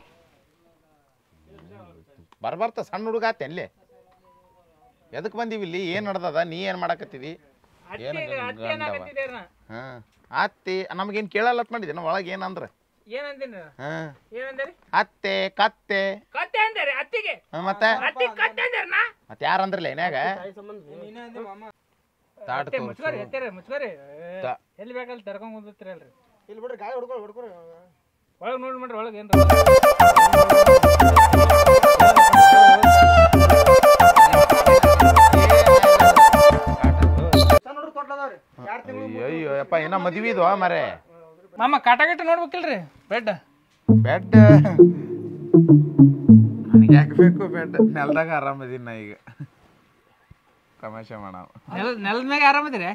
ಬರ್ಬರ್ತ ಸಣ್ಣ ಹುಡುಗ ಆತೆ ಅಲ್ಲಿ ಎದಕ್ಕೆ ಬಂದೀವಿ ಇಲ್ಲಿ ಏನು ನಡ್ದದ ನೀ ಏನು ಮಾಡಕತ್ತಿದಿ ಏನು ಗಂಡವ ಹಾಂ ಅತ್ತಿ ನಮಗೇನು ಕೇಳಲ್ಲತ್ ಮಾಡಿದ್ದೆ ನಾವು ಒಳಗೆ ಏನಂದ್ರೆ ಏನಂತೀನಿ ಹಾಂ ಏನಂದ್ರಿ ಅತ್ತೆ ಕತ್ತೆ ಕತ್ತೆ ಅಂದ್ರಿ ಅತ್ತಿಗೆ ಹ್ಮ್, ಮತ್ತೆ ಅತ್ತಿ ಕತ್ತೆ ಅಂದ್ರಿ ನಾ ಮತ್ತೆ ಯಾರಂದ್ರಲ್ಲ ಏನ್ಯಾಗ ತಾಟ್ ಅತ್ತೆ ಮುಚ್ಕೋರಿ ಎತ್ತೇರಿ ಮುಚ್ಕೋರಿ ಏ, ತಾ- ಎಲ್ಲಿ ಬೇಕಲ್ಲಿ ತರ್ಕೊಂಡ್ ಕುಂದಿರ್ತೀರಲ್ರಿ ಇಲ್ಲಿ ಬಿಡ್ರಿ ಗಾಳಿ ಹೊಡ್ಕೊಳಿ ಹೊಡ್ಕೊಳಿ ಒಳಗೆ ನೋಡಿ ಮಾಡ್ರಿ ಒಳಗೆ ಏನ್ರ ಸಣ್ಣ ಹುಡುಗ್ರು ತೊಟ್ಲ ಅದಾವ್ರಿ ಎರಡು ತಿಂಗಳು ಅಯ್ಯೋ ಯಪ್ಪ ಏನ ಮದ್ವಿ ಇದು ಮರೆ ಮಾಮ ಕಾಟ ಗಿಟ ನೋಡ್ಬೇಕಿಲ್ರಿ ಬೆಡ್ ಬೆಡ್ ನನಗೆ ಯಾಕೆ ಬೇಕು ಬೆಡ್ ನೆಲದಾಗ ಆರಾಮದೀನಿ ನಾ ಈಗ ತಮಾಷೆ ಮಾಡವ ನೆಲ ನೆಲದ ಮ್ಯಾಗ ಆರಾಮದಿರಿ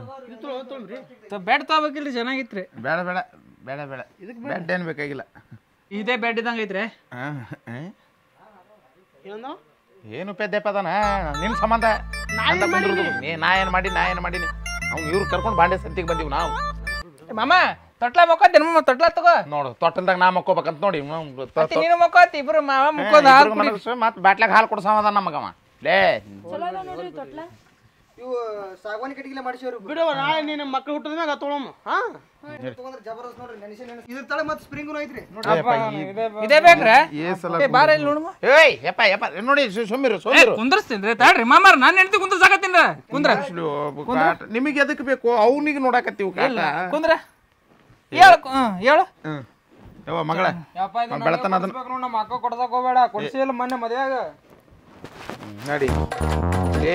ಬೆಡ್ ತಗೋಬೇಕಿಲ್ರಿ ಚೆನ್ನಾಗಿತ್ರಿ ಬೇಡ ಬೇಡ ಬೇಡ ಬೇಡ ಬೆಡ್ ಏನು ಬೇಕಾಗಿಲ್ಲ ಇದೇ ಬೆಡ್ ಇದ್ದಂಗೆ ಐತ್ರಿ ಆ, ಆ? ಏನೋ ಏನು ಪೆದ್ದೆಪ್ಪದನ ನಿನ್ ಸಂಬಂಧ ಅಂತ ಕುಂದ್ರುದು. ನೀ ನಾ ಏನ್ ಮಾಡಿ ನಾ ಏನ್ ಮಾಡೀನಿ ಅವ್ನು ಇವ್ರು ಕರ್ಕೊಂಡು ಬಾಂಡೆ ಸಂತಿಗೆ ಬಂದೀವಿ ನಾವು ಮಾಮ ತೊಟ್ಲ ಮಕ್ಕೋತಿ ಮಾಮ ತೊಟ್ಲ ತಗೋ ನೋಡು ತೊಟ್ಟಲ್ದಾಗ ನಾ ಮಕ್ಕೋಬೇಕಂತ ನೋಡಿ ಅತ್ತಿ ನೀನು ಮಕ್ಕೋತಿ ಇಬ್ರು ಮಾವ ಮುಕ್ಕೋದ ಹಾಲು ಕುಡಿ ಮತ್ತೆ ಬಾಟ್ಲಾಗ ಹಾಲು ಕೊಡ್ಸವ ನಮಗವ ಲೇ ಚಲೋ ಅದಾವ ನೋಡ್ರಿ ತೊಟ್ಲ ಇವು ಸಾಗವಾನಿ ಕಟ್ಟಿಗೆಲ್ಲ ಮಾಡಿಸಿವ್ರಿ ಬಿಡವ ನಾಳೆ ನೀನು ಮಕ್ಕಳು ಹುಟ್ಟಿದ ಮ್ಯಾಗ ತೊಗೊಳಮ್ಮ ಹಾ ತಗೊಂಡ್ರೆ ಜಬರ್ದಸ್ತ್ ನೋಡ್ರಿ ನೆನೆಸಿ ನೆನೆಸಿ ಇದ್ರ ತಳ ಮತ್ತೆ ಸ್ಪ್ರಿಂಗ್ನು ಐತ್ರಿ ಇದೇ ಬೇಕ್ರೆ ಏ ಸಲ ಏ ಬಾರ ಇಲ್ಲಿ ನೋಡುಮ ಏಯ್ ಯಪ್ಪ ಯಪ್ಪ ನೋಡಿ ಸು- ಸುಮ್ಮಿರು ಸುಮ್ಮಿರು ಕುಂದ್ರಸ್ತೀನಿ ತಾಳ್ರಿ ಮಾಮಾರ ನಾನು ಹೆಂಡತಿ ಕುಂದ್ರಸಾಕತ್ತೀನಿ ಕುಂದ್ರ ನಿಮಗೆ ಎದಕ್ಕೆ ಬೇಕು ಅವನಿಗೆ ನೋಡಕತ್ತೀವಿ ಕಾಟ ಕುಂದ್ರ ಹೇಳು ಹ್ಮ್ ಹೇಳು ಹ್ಮ್ ಯವ್ವ ಮಗಳ ಅವ್ನ್ ಬೆಳತನ ಅದನ್ನ ನಮ್ಮ ಅಕ್ಕ ಕೊಡ್ಸಕ್ ಹೋಗ್ಬೇಡ ಕೊಡ್ಸಿಲ್ಲ ಮೊನ್ನೆ ಮದ್ವೆಯಾಗ ನಡಿ ಏ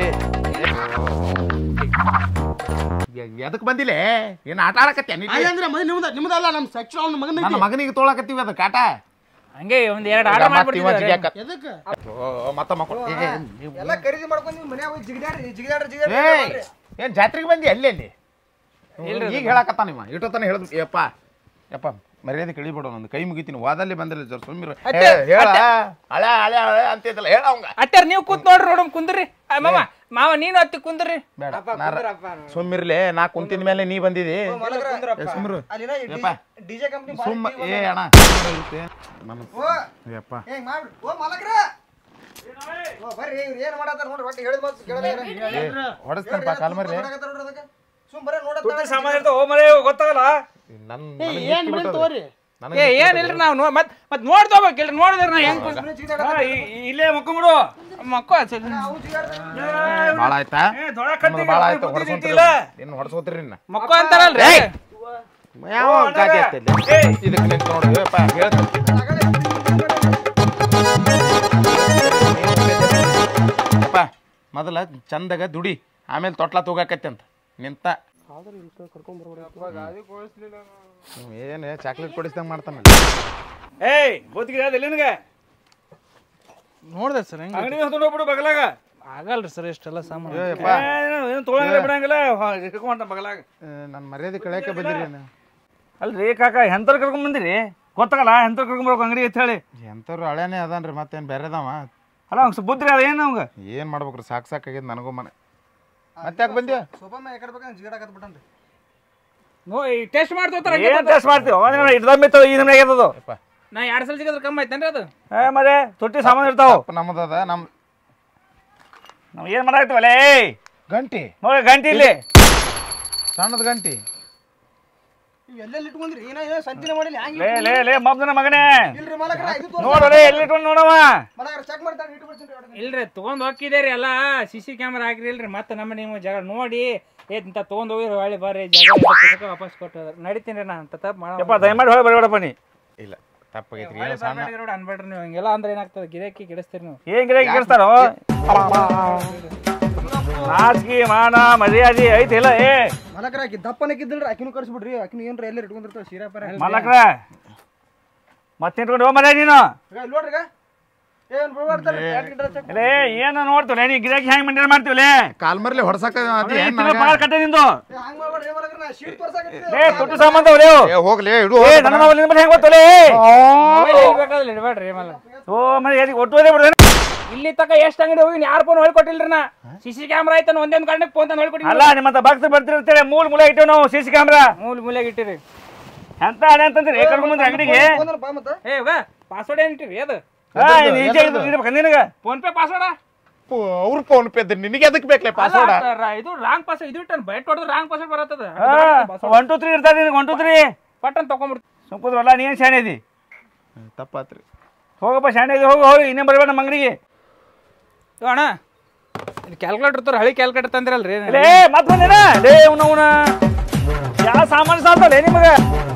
ಎದಕ್ ಬಂದಿಲ್ಲ ಏನ್ ಆಟ ಆಡಕತ್ಯ ನೀ ಅಂದ್ರೆ ಮನೆ ನಿಮ್ದ ನಿಮ್ದಲ್ಲ ನಮ್ಮ ಸೆಕ್ಷನ್ ಅವ್ನ ಮಗನ ನನ್ನ ಮಗನಿಗೆ ತೊಳಕತ್ತೀವಿ ಅದ ಕಾಟ ಹಂಗೆ ಒಂದ್ ಎರಡು ಆಡ ಮತ್ತ್ ಇವ ಮಾಡ್ಬಿಡ್ತಿದ್ದೆ ಜಿಗ್ಯಾಕ. ಎದಕ್ಕೆ ಓ, ಮತ್ತ ಮಕ್ಕಳು ಏ, ಏ, ನೀವು- ಎಲ್ಲ ಖರೀದಿ ಮಾಡ್ಕೊಂಡು ನೀವು ಮನ್ಯಾಗ ಹೋಗಿ ಜಿಗಿದಾಡ್ರಿ ಜಿಗಿದಾಡ್ರಿ ಏಯ್ ಜಿಗಿದಾಡ್ರಿ ಏನ್ ಜಾತ್ರೆಗೆ ಬಂದಿ ಅಲ್ಲಿ ಅಲ್ಲಿ ಈಗ ಹೇಳಕತ್ತ ನೀವ ಇಟ್ಟತನ ಹೇಳಿದ್ ಯಪ್ಪ ಯಪ್ಪ ಮರ್ಯಾದೆ ಕಳಿಬೇಡ ಒಂದು ಕೈ ಮುಗಿತೀನಿ ವಾದಲ್ಲಿ ಬಂದಿಲ್ಲ ಜರ ಸುಮ್ಮಿರು ಅತ್ತೆ, ಹೇಳ ಹಳೆ ಹಳೆ ಹಳೆ ಅಂತಿದ್ದಲ್ಲ ಹೇಳ ಅವಂಗ ಅಟ್ಟಾರ ನೀವು ಕೂತ್ ನೋಡ್ರಿ ನೋಡಮ್ ಕುಂದ್ರಿ ಆ, ಮಾಮ ಮಾವ ನೀನು ಹತ್ತಿ ಕುಂದ್ರಿ ಬೇಡ ಸುಮ್ಮಿರ್ಲೆ ನಾ ಕುಂತಿದ ಮೇಲೆ ನೀ ಬಂದಿದಿ ಸುಮ್ಮಿರು ಅಲ್ಲಿನ ಯಪ್ಪ. ಡಿಜೆ ಕಂಪ್ನಿ ಸುಮ್ಮ ಏ ಅಣ್ಣ ಸುಮ್ಮಿರು ಇರುತ್ತೆ. ನನ್ನ- ಯಪ್ಪ ಹೆಂಗ್ ಮಾಡ್ರಿ ಓ ಮಾಲಕ್ರ ಓ ಬರ್ರಿ ಇವ್ರು ಏನ್ ಮಾಡತ್ತಾರ ನೋಡ್ರಿ ಒಟ್ಟು ಹೇಳಿದ ಮಾತು ಕೇಳಲ್ಲ ಹೊಡಸ್ತೇನಪ್ಪ ಕಾಲ್ಮರ್ರಿ ಸುಮ್ ಬರ ನೋಡತ್ತಾರ ಸಾಮಾನ್ಯ ಇರ್ತಾವ ಓ ಮರೆ ಗೊತ್ತಾಗಲ್ಲ ನನ್ ಏನ್ ಬಿಡಿ ತಗೋರಿ ನನಗೆ ಏ ಏನಿಲ್ರಿ ನಾವು ನೋ ಮತ್ ಮತ್ ನೋಡ್ತೋಬೇಕಿಲ್ರಿ ನೋಡಿದ್ರಿ ನಾ ಹೆಂಗ್ ಕುಂದ್- ಇಲ್ಲೇ ಮಕ್ಕೊಂಬಿಡು ಮಕ್ಕೋ ಭಾಳ ಆಯ್ತಾ ದೊಳ ನಮ್ದು ಭಾಳ ಆಯ್ತು ಹೊಡ್ಸೋತ್ರಿ ಇನ್ನು ಹೊಡ್ಸೋತ್ರಿ ಇನ್ನ ಮಕ್ಕೋ ಅಂತಾರಲ್ರಿ ಯಾವ ಗಾದಿ ಆಗ್ತಿಲ್ಲ ಇದಕ್ಕೆ ನಿಂತು ನೋಡಿ ಯಪ್ಪ ಹೇಳ್ತೀನಿ ಯಪ್ಪ ಮೊದಲ ಚಂದಾಗ ದುಡಿ ಆಮೇಲೆ ತೊಟ್ಲ ತಗೋಕತ್ತೆ ಅಂತ ನಿಂತ ಏನು ಚಾಕ್ಲೇಟ್ ಕೊಡಿಸ್ದಂಗೆ ಮಾಡ್ತಾನ ಏಯ್ ಗೊತ್ತಿಗೆ ಅದಿಲ್ಲ ನಿನಗೆ ನೋಡ್ದೆ ಸರ್ ಹೆಂಗ್ ಅಂಗಡಿ ಹೊತ್ಕೊಂಡು ಹೋಗ್ಬಿಡು ಬಗಲಾಗ ಆಗಲ್ರಿ ಸರ್ ಇಷ್ಟೆಲ್ಲ ಸಾಮಾನು ಯಪ್ಪ ಏನು ತೊಗೊಳಂಗಿಲ್ಲ ಬಿಡಂಗಿಲ್ಲ ಹಿಡ್ಕೊಂಡ ಬಗಲಾಗ ನನ್ನ ಮರ್ಯಾದೆ ಕಳ್ಯಾಕೆ ಬಂದಿರಿ ಏನು ಅಲ್ರಿ ಕಾಕ ಎಂತರ್ ಕರ್ಕೊಂಡ್ ಬಂದಿರಿ ಗೊತ್ತಾಗಲ್ಲ ಎಂತರ್ ಕರ್ಕೊಂಡ್ಬರ್ಬೇಕು ಅಂಗಡಿ ಅಂತ ಹೇಳಿ ಎಂಥವ್ರು ಹಳೆನೇ ಅದಾನ್ರಿ ಮತ್ತೇನು ಬೇರೆದವ ಅಲ್ಲ ಅವ್ನು ಸ್ವಲ್ಪ ಬುದ್ಧಿ ಅದ ಏನು ಅವಂಗ ಏನು ಮಾಡ್ಬೇಕ್ರಿ ಸಾಕು ಸಾಕಾಗ್ಯದ ನನಗೂ ಮನೆ ಮತ್ತೆ ಯಾಕೆ ಬಂದ್ಯಾ ಸೋಫಾ ಮ್ಯಾಗ ಯಾಕಡೆ ಬೇಕಂದ್ರೆ ಜಿಗಾಡಕತ್ ಬಿಟ್ಟನ್ರಿ ನೋ ಟೆಸ್ಟ್ ಮಾಡ್ತೋತಾರ ಏನ್ ಟೆಸ್ಟ್ ಮಾಡ್ತೀವಿ ಒಂದಿನ ಇಡ್ದಮ್ಮಿ ಈ ನಮ್ಗೆ ಆಗ್ಯದ ಯಪ್ಪ ನಾ ಎರಡ್ ಸಲ ಸಿಗದ್ರ ಕಮ್ಮಿ ಆಯ್ತೇನ್ರಿ ಅದು ಏ ಮರೆ ತೊಟ್ಟಿ ಸಾಮಾನು ಇರ್ತಾವ ಅಪ್ಪ ನಮ್ಮದದ ನಮ್ಮ ನಾವು ಏನ್ ಮಾಡಾಕ್ತಿವಲ್ಲ ಏಯ್ ಗಂಟಿ ನೋಡಿ ಗಂಟಿ ಇಲ್ಲಿ ಸಣ್ಣದ ಗಂಟಿ ಇವ್ ಎಲ್ಲೆಲ್ಲಿ ಇಟ್ಕೊಂಡ್ರಿ ಏನ ಏನೋ ಸಂತಿನ ಮಾಡಿಲ್ಲ ಹ್ಯಾಂಗ ಲೇ ಲೇ ಲೇ ಮಬ್ದನ ಮಗನೇ ಇಲ್ರಿ ಮಾಲಕ್ರ ಇದು ತೋರ್ಸಿ. ನೋಡ್ರಿ ಎಲ್ಲಿ ಇಟ್ಕೊಂಡು ನೋಡವ ಮಾಲಕ್ರ ಚೆಕ್ ಮಾಡ್ತಾರೆ ಇಟ್ಟು ಬಿಡ್ತೀನಿ ರೀ ಇಲ್ರಿ ತಗೊಂಡ್ ಹೋಗಿದೇರಿ ಎಲ್ಲ ಸಿ ಸಿ ಕ್ಯಾಮ್ರಾ ಹಾಕ್ರಿ ಇಲ್ರಿ ಮತ್ತೆ ನಮ್ಮ ನೀವು ಜಗ ನೋಡಿ ಏ ಇಂತ ತಗೊಂಡ್ ಹೋಗಿರಿ ಹೊಳ್ಳಿ ಬರ್ರಿ ಜಾಗ ಇದಕ್ಕೆ ವಾಪಸ್ ಕೊಟ್ಟು ನಡಿತೀನಿ ನಾ ಅಂತ ತಪ್ಪು ಮಾಡ ಯಪ್ಪ ದಯಮಾಡಿ ಹೊಳೆ ಬರಬೇಡಪ್ಪ ನೀ ಇಲ್ಲ ತಪ್ಪಾಗೈತ್ರಿ ಏನು ಸಣ್ಣ ಅನ್ಬೇಡ್ರಿ ನೀವು ಹಿಂಗೆಲ್ಲ ಅಂದ್ರೆ ಏನಾಗ್ತದೆ ಗಿರಾಕಿ ಗಿಡಿಸ್ತೀರಿ ನೀವು ಏನ್ ಗಿರಾಕಿ ಕೇಳಿಸ್ತಾರೋ ನಾಚಿಕೆ ಮಾನ ಮರ್ಯಾದೆ ಐತಿ ಇಲ್ಲ ಏ ಮಾಲಕ್ರ ಆಕಿ ದಪ್ಪನಕ್ಕಿದ್ದಲ್ರಿ ಆಕಿನೂ ಕರ್ಸ್ಬಿಡ್ರಿ ಆಕಿನ ಏನ್ರ ಎಲ್ಲೇ ಇಟ್ಕೊಂಡಿರ್ತಾವ ಸೀರಾ ಪರ ಮಲಕ್ರ ಮತ್ತೆ ಇಟ್ಕೊಂಡು ಹೋಗ್ ಮರ್ಯಾ ನೀನು ಇಲ್ಲಿ ನೋಡ್ರಿ ಈಗ ಏನ್ ಬಿಡ್ಬಾರ್ತಾರೆ ಚೆಕ್ ಲೇ ಏನು ನೋಡ್ತೀವಲ್ಲ ನೀ ಗಿರಾಕಿ ಹೆಂಗ್ ಮೇಂಟೈನ್ ಮಾಡ್ತೀವಲೇ ಕಾಲ್ಮರ್ಲಿ ಹೊಡ್ಸಕ ಅದಿ ಏನ್ ತಿಂಗ್ಳು ಪಗಾರ ಕಟ್ಟೆ ನಿಂದು ಹಂಗ್ ಮಾಡ್ಬೇಡ್ರಿ ಮಾಲಕ್ರ ನಾ ಶೀಟ್ ತೋರ್ಸಾಕತ್ತೀನಿ ಲೇ ತೊಟ್ಟಿ ಸಾಮಾನು ಅವ್ರು ಏ ಹೋಗ್ಲಿ ಇಡು ಏ ನನ್ನ ನಾವು ನಿನ್ನ ಹೆಂಗ್ ಗೊತ್ತಲೇ ಬೇಕಾದ್ರೆ ಇಡಬೇಡ್ರಿ ಆಮೇಲೆ ಓ ಮನೆ ಎಲ್ಲಿ ಒಟ್ಟು ಹೋದೇ ಬಿಡ್ರಿ ಇಲ್ಲಿ ತಕ ಎಷ್ಟು ಅಂಗಡಿ ಹೋಗಿ ಯಾರು ಫೋನ್ ಹೊಳ್ಕೊಟ್ಟಿಲ್ರಿ ನಾ ಸಿ ಸಿ ಕ್ಯಾಮ್ರಾ ಐತನ ಒಂದೊಂದು ಕಾರಣಕ್ಕೆ ಫೋನ್ ತಂದು ಹೊಳ್ಕೊಟ್ಟಿಲ್ಲ ಅಲ್ಲ ನಿಮ್ಮಂತ ಭಕ್ತರು ಬರ್ತಿರ್ತೇವೆ ಮೂಲ ಮೂಲ ಇಟ್ಟೇವ್ ನಾವು ಸಿ ಸಿ ಕ್ಯಾಮ್ರಾ ಮೂಲ ಮೂಲೆಗೆ ಇಟ್ಟಿರಿ ಎಂತ ಹಣೆ ಅಂತಂದ್ರಿ ಕರ್ಕೊಂಡ್ ಬಂದ್ರಿ ಅಂಗಡಿಗೆ ಫೋನ್ ಬಾ ಮತ್ತ ಏ ಹೋಗ ಪಾಸ್ವರ್ಡ್ ಏನ್ ಇಟ್ಟಿರಿ ಅದು ಹಾ ನಿಜ ಇರ್ಬೇಕು ನಿನಗ ಫೋನ್ ಪೇ ಪಾಸ್ವರ್ಡ ಅವ್ರ ಫೋನ್ ಪೇ ಇದ್ರಿ ನಿನಗೆ ಅದಕ್ಕೆ ಬೇಕಲೆ ಪಾಸ್ವರ್ಡ್ ಇದು ರಾಂಗ್ ಪಾಸ್ ಇದು ಇಟ್ಟಾನ ಬೈಟ್ ಹೊಡೆದ್ರೆ ರಾಂಗ್ ಪಾಸ್ವರ್ಡ್ ಬರತ್ತದ ಒನ್ ಟು ತ್ರೀ ಇರ್ತಾರೆ ನಿನಗೆ ಒನ್ ಟು ತ್ರೀ ಪಟ್ಟನ್ ತಗೊಂಡ್ಬಿಡ್ತು ಸುಂಕುದ್ರಲ್ಲ ನೀನ್ ಶಾಣೆ ಇದಿ ತಪ್ಪಾತ್ರಿ ಹೋಗಪ್ಪ ಶಾಣೆ ಇದಿ ಹೋಗು ಹೋಗಿ ಇನ್ನೇ ಬರಬೇಡ ನಮ್ಮ ಅಂಗಡಿಗೆ ಅಣ್ಣ ಕ್ಯಾಲ್ಕುಲೇಟರ್ ಇರ್ತಾರ ಹಳಿ ಕ್ಯಾಲ್ಕುಲೇಟರ್ ತಂದ್ರಲ್ರಿ ಲೇ ಮತ್ ಬಂದೇನ ಲೇ ಅವ್ನವ್ನ ಯಾವ ಸಾಮಾನು ಸಾಲ್ತಲ್ಲ ನಿಮಗೆ